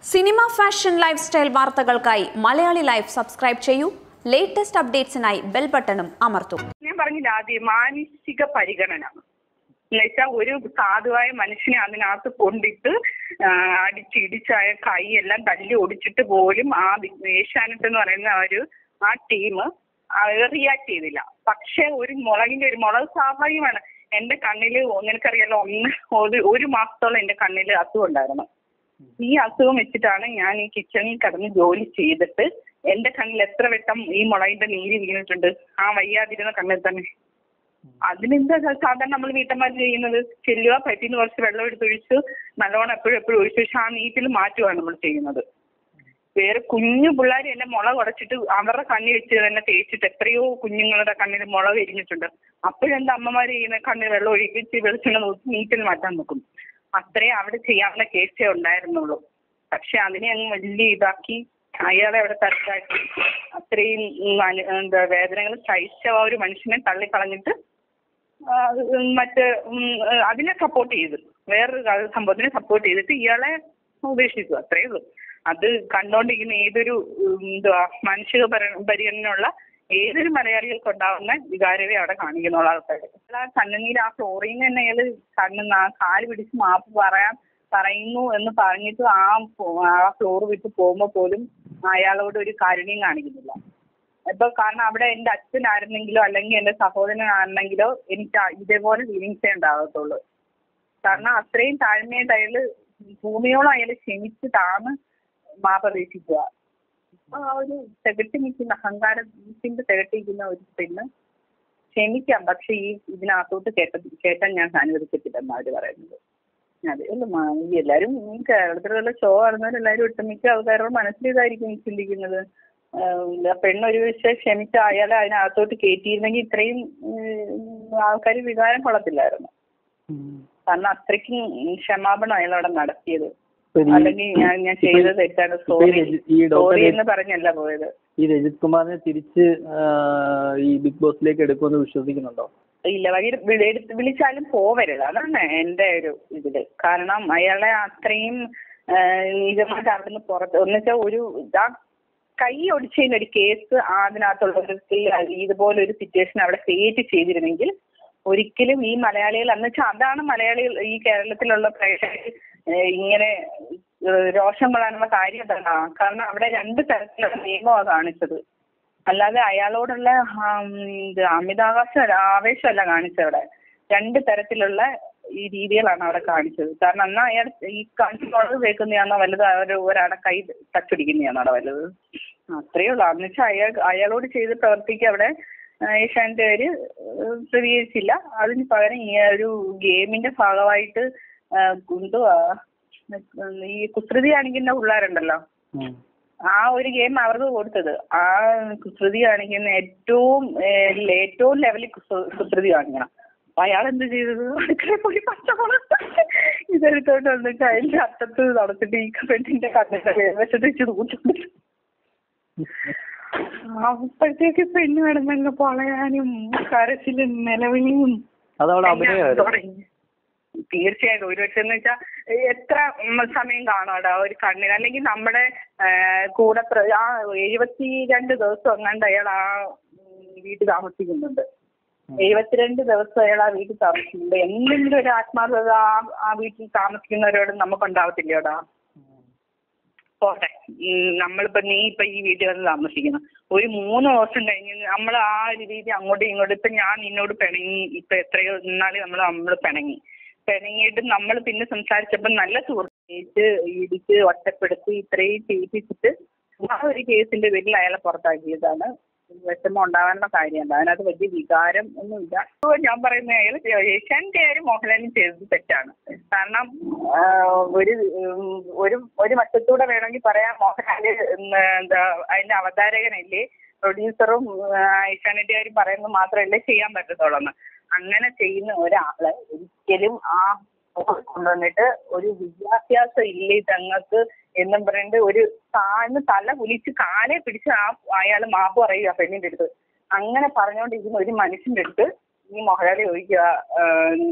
Cinema fashion lifestyle വാർത്തകൾക്കായി Malayali life subscribe ചെയ്യൂ latest അപ്ഡേറ്റ്സിനായി ബെൽ ബട്ടണും അമർത്തൂ ഞാൻ പറഞ്ഞില്ല ആദ്യം മാനസിക പരിഗണന എന്നുവെച്ചാൽ ഒരു സാധുവായ മനുഷ്യനെ അതിനകത്ത് കൊണ്ടിട്ട് ആ, അടിച്ചിടിച്ചായ കൈ എല്ലാം തല്ലി ഒടിച്ചിട്ട് പോലും ആ ബി- ഏഷ്യാനെറ്റ് എന്ന് പറയുന്ന ആ ഒരു ആ ടീം റിയാക്ട് ചെയ്തില്ല പക്ഷെ ഒരു മുളകിന്റെ ഒരു മുളക് സ്വാഭാവികമാണ് എന്റെ കണ്ണില് നിനക്കറിയാലോ ഒന്ന് ഒരു ഒരു മാസത്തോളം എന്റെ കണ്ണിൽ അസുഖം ഉണ്ടായിരുന്നു ഈ അസുഖം വെച്ചിട്ടാണ് ഞാൻ ഈ കിച്ചണിൽ കിടന്ന് ജോലി ചെയ്തിട്ട് എന്റെ കണ്ണിൽ എത്ര വട്ടം ഈ മുളകിന്റെ നീര് വീണിട്ടുണ്ട് ആ വയ്യാതിരുന്ന കണ്ണിൽ തന്നെ അതിനെന്താ സാ- സാധാരണ നമ്മൾ വീട്ടമ്മമാർ ചെയ്യുന്നത് ചെല്ലുക പറ്റിന്ന് കുറച്ച് വെള്ളം എടുത്തൊഴിച്ച് നല്ലോണം എപ്പോഴും എപ്പോഴും ഒഴിച്ച് വെച്ച് ആ നീറ്റിൽ മാറ്റുകയാണ് നമ്മൾ ചെയ്യുന്നത് വേറെ കുഞ്ഞു പിള്ളേർ എന്നെ മുള ഉടച്ചിട്ട് അവരുടെ കണ്ണിൽ വെച്ച് തന്നെ തേച്ചിട്ട് എത്രയോ കുഞ്ഞുങ്ങളുടെ കണ്ണിൽ മുള വിരിഞ്ഞിട്ടുണ്ട് അപ്പോഴെന്താ അമ്മമാർ ചെയ്യുന്ന കണ്ണിൽ വെള്ളം ഒഴിപ്പിച്ച് വെളിച്ചെണ്ണ നോക്കി നീറ്റിൽ മാറ്റാൻ നോക്കും അത്രേ അവിടെ ചെയ്യാവുന്ന കേസേ ഉണ്ടായിരുന്നുള്ളൂ പക്ഷെ അതിനെ അങ്ങ് വലിയ ഇതാക്കി അയാളെ അവിടെ തരത്താക്കി അത്രയും ഉം, അനു- എന്താ വേദനകൾ സഹിച്ച ആ ഒരു മനുഷ്യനെ തള്ളിക്കളഞ്ഞിട്ട് ആ, ഉം, മറ്റ് ഉം, അതിനെ സപ്പോർട്ട് ചെയ്തു വേറൊരു ക- സംഭവത്തിനെ സപ്പോർട്ട് ചെയ്തിട്ട് ഇയാളെ ഉപേക്ഷിച്ചു അത്രേ ഉള്ളൂ അത് കണ്ടോണ്ടിരിക്കുന്ന ഏതൊരു ഉം, എന്തുവാ മാനസിക പരി- പരിഗണനയുള്ള ഏതൊരു മലയാളികൾക്ക് ഉണ്ടാവുന്ന വികാരവേ അവിടെ കാണിക്കുന്നുള്ള ആൾക്കാർ ആ കണ്ണുനീര് ആ ഫ്ലോറിൽ നിന്ന് തന്നെ അയാള് കണ്ണ് നാ- കാല് പിടിച്ച് മാപ്പ് പറയാൻ പറയുന്നു എന്ന് പറഞ്ഞിട്ട് ആ ഫോ- ആ ഫ്ലോർ വിട്ട് പോകുമ്പോൾ പോലും അയാളോട് ഒരു കാരുണ്യം കാണിക്കുന്നില്ല ഇപ്പൊ കാരണം അവിടെ എന്റെ അച്ഛനായിരുന്നെങ്കിലോ അല്ലെങ്കിൽ എന്റെ സഹോദരനായിരുന്നെങ്കിലോ എനിക്ക് ആ- ഇതേപോലെ ഫീലിങ്സേ ഉണ്ടാകത്തുള്ളൂ കാരണം അത്രയും താഴ്മയായിട്ട് അയാള് ഭൂമിയോളം അയാള് ക്ഷമിച്ച് താന്ന് മാപപേക്ഷിക്കുക ഇപ്പൊ ആ ഒരു തികട്ടി നിൽക്കുന്ന അഹങ്കാരത്തിന്റെ തികട്ടി നിൽക്കുന്ന ഒരു പെണ്ണ് ക്ഷമിക്കാം പക്ഷെ ഈ ഇതിനകത്തോട്ട് കേട്ട കേട്ടാൻ ഞാൻ അനുവദിക്കത്തില്ലെന്നാണ് അവര് പറയുന്നത് അതെ അല്ല മാ- ഈ എല്ലാരും ഈ കേരളത്തിലുള്ള ഷോ കാണുന്നവരെല്ലാരും ഒട്ടുമിക്ക ആൾക്കാരുടെ മനസ്സിൽ ഇതായിരിക്കും ഈ ചിന്തിക്കുന്നത് ആഹ് ആ പെണ്ണൊരു പക്ഷേ ക്ഷമിച്ച അയാളെ അതിനകത്തോട്ട് കയറ്റിയിരുന്നെങ്കിൽ ഇത്രയും ആൾക്കാർ വികാരം കൊള്ളത്തില്ലായിരുന്നു കാരണം അത്രയ്ക്കും ക്ഷമാപണം അയാൾ അവിടെ നടത്തിയത് ഇപ്പൊ ഈ- അല്ലെങ്കിൽ ഞാൻ ഞാൻ ചെയ്തത് തെറ്റാണ് ഇപ്പൊ ഈ സോറി രജി- ഈ ഡോക്ടർ സോറി എന്ന് പറഞ്ഞല്ല പോയത് ഈ രജിത് കുമാറിനെ തിരിച്ച് ആ, ഈ ബിഗ് ബോസിലേക്ക് എടുക്കുമെന്ന് വിശ്വസിക്കുന്നുണ്ടോ ഇല്ല വഴി വിളി- എടുത്ത് വിളിച്ചാലും പോവരുത് അതാണ് എന്റെ ഒരു ഇതില് കാരണം അയാളെ അത്രയും ആ, നീചമായിട്ട് അവിടുന്ന് പുറത്ത് എന്നുവെച്ചാൽ ഒരു ആ കൈ ഒടിച്ചതിന് ഒരു കേസ് അതിനകത്തുള്ളവർക്ക് ഇതുപോലെ ഒരു സിറ്റുവേഷൻ അവിടെ ക്രിയേറ്റ് ചെയ്തിരുന്നെങ്കിൽ ഒരിക്കലും ഈ മലയാളികൾ എന്ന് വെച്ചാൽ അതാണ് മലയാളികൾ ഈ കേരളത്തിലുള്ള പ്രേക്ഷകർ ഏഹ് ഇങ്ങനെ ഏഹ് രോഷം കൊള്ളാനുള്ള കാര്യം എന്താണ് കാരണം അവിടെ രണ്ട് തരത്തിലുള്ള നിയമമാണ് കാണിച്ചത് അല്ലാതെ അയാളോടുള്ള ആം, ഇത് അമിതാകാശം ആവേശമല്ല കാണിച്ചവിടെ രണ്ട് തരത്തിലുള്ള ഈ രീതികളാണ് അവിടെ കാണിച്ചത് കാരണം എന്നാ അയാൾ ഈ കാണിച്ചു മുളക് വെക്കുന്നതാണോ വലുത് ഒരു ഒരാളെ കൈ തച്ചൊടിക്കുന്നതാണോ അവിടെ വലുത് അത്രയേ ഉള്ളൂ എന്ന് വെച്ചാൽ അയാൾ അയാളോട് ചെയ്ത പ്രവർത്തിക്ക് അവിടെ ഏഷ്യാനെറ്റുകാര് പ്രതികരിച്ചില്ല അതിന് പകരം ഈ ഒരു ഗെയിമിന്റെ ഭാഗമായിട്ട് ആ, എന്തുവാ ഈ കുസൃതി കാണിക്കുന്ന പിള്ളേരുണ്ടല്ലോ ആ ഒരു ഗെയിം അവർക്ക് കൊടുത്തത് ആ കുസൃതി കാണിക്കുന്ന ഏറ്റവും ഏഹ്, ഏറ്റവും ലെവലിൽ കുസൃ- കുസൃതി കാണിക്കണം അപ്പൊ അയാൾ എന്ത് ചെയ്തത് അടുക്കളയിൽ പോയി പച്ചമുളക് ഇതെടുത്തോണ്ട് വന്നിട്ട് അതിന്റെ അറ്റത്ത് നടത്തിട്ട് ഈ പെണ്ണിന്റെ കണ്ണിന്റെ വേവശത്ത് വെച്ച് തൂട്ടുണ്ട് അപ്പോഴത്തേക്ക് പെണ്ണ് കിടന്നങ്ങ് പൊളയാനും കരച്ചിലും നിലവിളിയും അതവിടെ എല്ലാം അഭിനയമായിരുന്നു തുടങ്ങി. തീർച്ചയായിട്ടും ഒരു പക്ഷെ എന്ന് വെച്ചാൽ എത്ര ഉം, സമയം കാണും അവിടെ ആ ഒരു കണ്ണിന് അല്ലെങ്കിൽ നമ്മുടെ ആ, കൂടെ പ്ര- ആ എഴുപത്തി രണ്ട് ദിവസം എങ്ങാണ്ട് അയാൾ ആ ഉം, വീട്ടിൽ താമസിക്കുന്നുണ്ട് എഴുപത്തിരണ്ട് ദിവസം അയാൾ ആ വീട്ടിൽ താമസിക്കുന്നുണ്ട് എന്തെങ്കിലും ഒരു ആത്മാർത്ഥത ആ ആ വീട്ടിൽ താമസിക്കുന്നവരോട് നമുക്ക് ഉണ്ടാവത്തില്ലേടാ പോട്ടെ ഉം, നമ്മളിപ്പോ നീ ഇപ്പൊ ഈ വീട്ടിൽ വന്ന് താമസിക്കുന്നു ഒരു മൂന്ന് ദിവസം കഴിഞ്ഞ് നമ്മൾ ആ ഒരു രീതി അങ്ങോട്ടും ഇങ്ങോട്ടും ഇപ്പൊ ഞാൻ നിന്നോട് പിണങ്ങി ഇപ്പൊ എത്രയോ നാള് നമ്മൾ നമ്മൾ പിണങ്ങി പിണങ്ങിയിട്ട് നമ്മൾ പിന്നെ സംസാരിച്ചപ്പോൾ നല്ല സുഹൃത്ത് ഇടിച്ച് ഒറ്റപ്പെടുത്തി ഇത്രയും ചെയ്യിപ്പിച്ചിട്ട് ആ ഒരു കേസിന്റെ പേരിൽ അയാളെ പുറത്താക്കിയതാണ് വിഷമം ഉണ്ടാകാനുള്ള കാര്യമല്ല അതിനകത്ത് വലിയ വികാരം ഒന്നുമില്ല അപ്പോൾ ഞാൻ പറയുന്നത് അയാൾ ഏഷ്യാൻ്റെ കാര്യം മോഹൻലാലും ചെയ്തത് തെറ്റാണ് കാരണം ആ, ഒരു ഉം, ഒരു ഒരു വശത്തൂടെ വേണമെങ്കിൽ പറയാം മോഹൻലാൽ ഉം, എന്താ അതിന്റെ അവതാരകനല്ലേ പ്രൊഡ്യൂസറും ഏഷ്യാനെറ്റുകാരും പറയുന്നത് മാത്രമല്ലേ ചെയ്യാൻ പറ്റത്തുള്ളൂ എന്ന് അങ്ങനെ ചെയ്യുന്ന ഒരാള് ഒരിക്കലും ആ കൊണ്ടുവന്നിട്ട് ഒരു വിദ്യാഭ്യാസം ഇല്ലേ തങ്ങൾക്ക് എന്നും പറഞ്ഞിട്ട് ഒരു താഴ്ന്ന് തല കുലിച്ച് കാലെ പിടിച്ച് ആ അയാൾ മാപ്പ് പറയുക ആ പെണ്ണിന്റെ അടുത്ത് അങ്ങനെ പറഞ്ഞുകൊണ്ടിരിക്കുന്ന ഒരു മനുഷ്യന്റെ അടുത്ത് ഈ മൊഹലാളി ചോദിക്കുക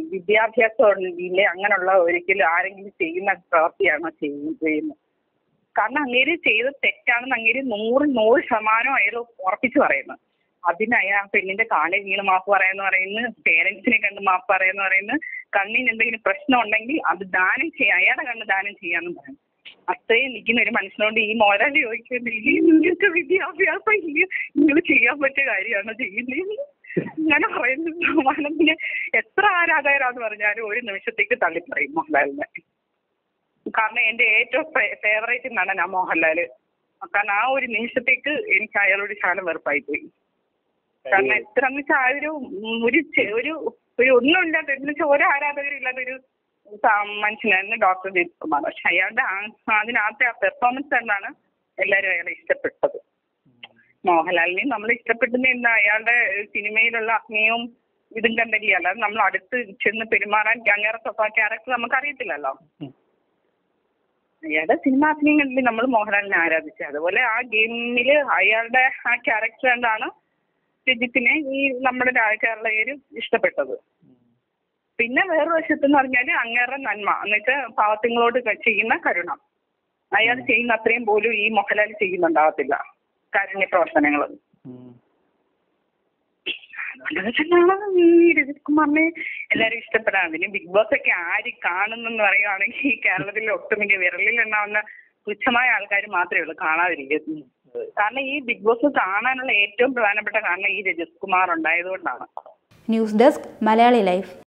വിദ്യാഭ്യാസം ഇല്ലേ അങ്ങനെയുള്ള ഒരിക്കലും ആരെങ്കിലും ചെയ്യുന്ന പ്രവൃത്തിയാണോ ചെയ്യുന്നത് ചെയ്യുന്നത് കാരണം അങ്ങേര് ചെയ്തത് തെറ്റാണെന്ന് അങ്ങേര് നൂറ് നൂറ് ശതമാനം അയാൾ ഉറപ്പിച്ചു പറയുന്നു അതിന് അയാൾ പെണ്ണിന്റെ കാലിൽ വീണ് മാപ്പ് പറയാന്ന് പറയുന്നു പേരൻസിനെ കണ്ട് മാപ്പ് പറയാന്ന് പറയുന്നു കണ്ണിന് എന്തെങ്കിലും പ്രശ്നം ഉണ്ടെങ്കിൽ അത് ദാനം ചെയ്യാം അയാളുടെ കണ്ണ് ദാനം ചെയ്യാന്ന് പറയും അത്രയും നിൽക്കുന്ന ഒരു മനുഷ്യനോട് ഈ മോരാലി ചോദിക്കുന്നില്ലേ നിങ്ങൾക്ക് വിദ്യാഭ്യാസം ഇല്ല നിങ്ങൾ ചെയ്യാൻ പറ്റിയ കാര്യമാണോ ചെയ്യുന്നത് അങ്ങനെ പറയുന്നത് മനസ്സിന് എത്ര ആരാധകരാന്ന് പറഞ്ഞാലും ഒരു നിമിഷത്തേക്ക് തള്ളിപ്പറയും മോഹൻലാലിനെ കാരണം എന്റെ ഏറ്റവും ഫേവറേറ്റ് നടനാ മോഹൻലാല് കാരണം ആ ഒരു നിമിഷത്തേക്ക് എനിക്ക് അയാളോട് ശാലം വെറുപ്പായി പോയി കാരണം എത്ര എന്ന് വെച്ചാൽ ആ ഒരു ഉം, ഒരു ചെ- ഒരു ഒരു ഒന്നുമില്ലാത്ത എന്ന് വെച്ചാൽ ഒരു ആരാധകരില്ലാത്ത ഒരു സ- മനുഷ്യനായിരുന്നു ഡോക്ടർ ദീപ് കുമാർ പക്ഷെ അയാളുടെ ആ- അതിനകത്തെ ആ പെർഫോമൻസ് കൊണ്ടാണ് എല്ലാവരും അയാളെ ഇഷ്ടപ്പെട്ടത് മോഹൻലാലിനെ നമ്മൾ ഇഷ്ടപ്പെടുന്ന എന്താ അയാളുടെ സിനിമയിലുള്ള അഭിനയവും ഇതും കണ്ടല്ലേ അല്ലാതെ നമ്മൾ അടുത്ത് ചെന്ന് പെരുമാറാൻ അങ്ങേറെ ക്യാരക്ടർ നമുക്ക് അറിയത്തില്ലല്ലോ ഉം. അയാളുടെ സിനിമ അഭിനയം കണ്ടില്ലേ നമ്മൾ മോഹൻലാലിനെ ആരാധിച്ചത് അതുപോലെ ആ ഗെയിമില് അയാളുടെ ആ ക്യാരക്ടർ കൊണ്ടാണ് രജിത്തിനെ ഈ നമ്മുടെ രാ- കേരളീയര് ഇഷ്ടപ്പെട്ടത് പിന്നെ വേറൊരു വശത്തെന്ന് പറഞ്ഞാല് അങ്ങേറെ നന്മ എന്ന് വെച്ചാൽ പാവത്തുങ്ങളോട് ക- ചെയ്യുന്ന കരുണ അയാൾ ചെയ്യുന്ന അത്രയും പോലും ഈ മോഹൻലാൽ ചെയ്യുന്നുണ്ടാവത്തില്ല കാരുണ്യ പ്രവർത്തനങ്ങൾ ഉം. അതുകൊണ്ട് തന്നെയാണ് ഈ രജിത് കുമാറിനെ എല്ലാരും ഇഷ്ടപ്പെടാൻ പിന്നെ ബിഗ് ബോസ് ഒക്കെ ആര് കാണുന്നെന്ന് പറയുകയാണെങ്കിൽ ഈ കേരളത്തിലെ ഒട്ടുമിക്ക വിരലിൽ എണ്ണാവുന്ന തുച്ഛമായ ആൾക്കാർ മാത്രമേ ഉള്ളൂ കാണാതിരിക്കുന്നത് കാരണം ഈ ബിഗ് ബോസ് കാണാനുള്ള ഏറ്റവും പ്രധാനപ്പെട്ട കാരണം ഈ രജിത് കുമാർ ഉണ്ടായതുകൊണ്ടാണ് ന്യൂസ് ഡെസ്ക് മലയാളി ലൈഫ്